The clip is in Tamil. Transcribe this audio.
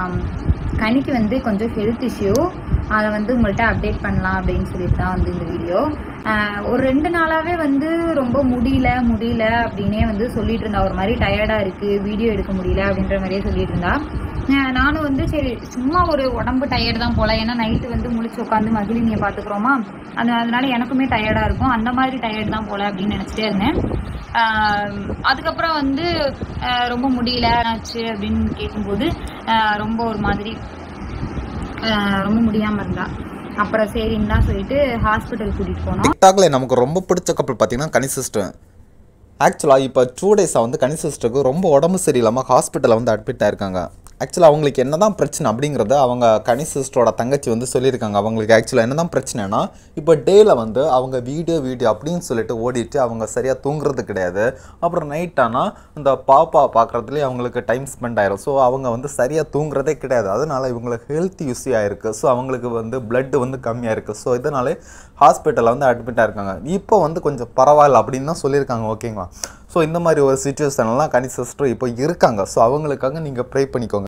ஆம், கனிக்கு வந்து கொஞ்சம் ஹெல்த் இஷ்யூ அதை வந்து உங்கள்கிட்ட அப்டேட் பண்ணலாம் அப்படின்னு சொல்லிட்டு தான் வந்து இந்த வீடியோ ஒரு ரெண்டு நாளாகவே வந்து ரொம்ப முடியல முடியல அப்படின்னே வந்து சொல்லிட்டு இருந்தா ஒரு மாதிரி டயர்டாக இருக்குது வீடியோ எடுக்க முடியல அப்படின்ற மாதிரியே சொல்லிட்டு இருந்தா அஹ் நானும் வந்து சரி சும்மா ஒரு உடம்பு டயர்டு தான் போல ஏன்னா நைட்டு வந்து முழிச்சு உட்காந்து மகிழினியை பார்த்துக்குறோமா அது அதனால எனக்குமே டயர்டாக இருக்கும் அந்த மாதிரி டயர்டு தான் போல அப்படின்னு நினச்சிட்டே இருந்தேன் ஆஹ் அதுக்கப்புறம் வந்து ஆஹ் ரொம்ப முடியல ஆச்சு அப்படின்னு கேட்கும்போது ஆஹ் ரொம்ப ஒரு மாதிரி ஆஹ் ரொம்ப முடியாமல் இருந்தா அப்புறம் சரின்னு தான் சொல்லிட்டு ஹாஸ்பிட்டல் கூட்டிகிட்டு போனோம் டிக்டாக்ல நமக்கு ரொம்ப பிடிச்ச கப்பல் பார்த்தீங்கன்னா கனி சிஸ்டர் ஆக்சுவலாக இப்போ டூ டேஸாக வந்து கனி சிஸ்டருக்கு ரொம்ப உடம்பு சரியில்லாமல் ஹாஸ்பிட்டலில் வந்து அட்மிட் ஆயிருக்காங்க ஆக்சுவலாக அவங்களுக்கு என்ன தான் பிரச்சனை அப்படிங்கிறத அவங்க கனி சிஸ்டரோட தங்கச்சி வந்து சொல்லியிருக்காங்க அவங்களுக்கு ஆக்சுவலாக என்ன தான் பிரச்சனைனா இப்போ டேயில் வந்து அவங்க வீடியோ வீடியோ அப்படின்னு சொல்லிட்டு ஓடிட்டு அவங்க சரியாக தூங்குறது கிடையாது அப்புறம் நைட் ஆனால் இந்த பாப்பா பார்க்குறதுலேயே அவங்களுக்கு டைம் ஸ்பெண்ட் ஆயிரும் ஸோ அவங்க வந்து சரியாக தூங்குறதே கிடையாது அதனால இவங்களுக்கு ஹெல்த் இஷ்யூ ஆயிருக்கு ஸோ அவங்களுக்கு வந்து blood வந்து கம்மியாக இருக்குது ஸோ இதனாலே ஹாஸ்பிட்டலில் வந்து அட்மிட் ஆயிருக்காங்க இப்போ வந்து கொஞ்சம் பரவாயில்ல அப்படின்னு தான் சொல்லியிருக்காங்க ஓகேங்களா ஸோ இந்த மாதிரி ஒரு சுச்சுவேஷன்லாம் கனி சிஸ்டர் இப்போ இருக்காங்க ஸோ அவங்களுக்காக நீங்கள் ப்ரே பண்ணிக்கோங்க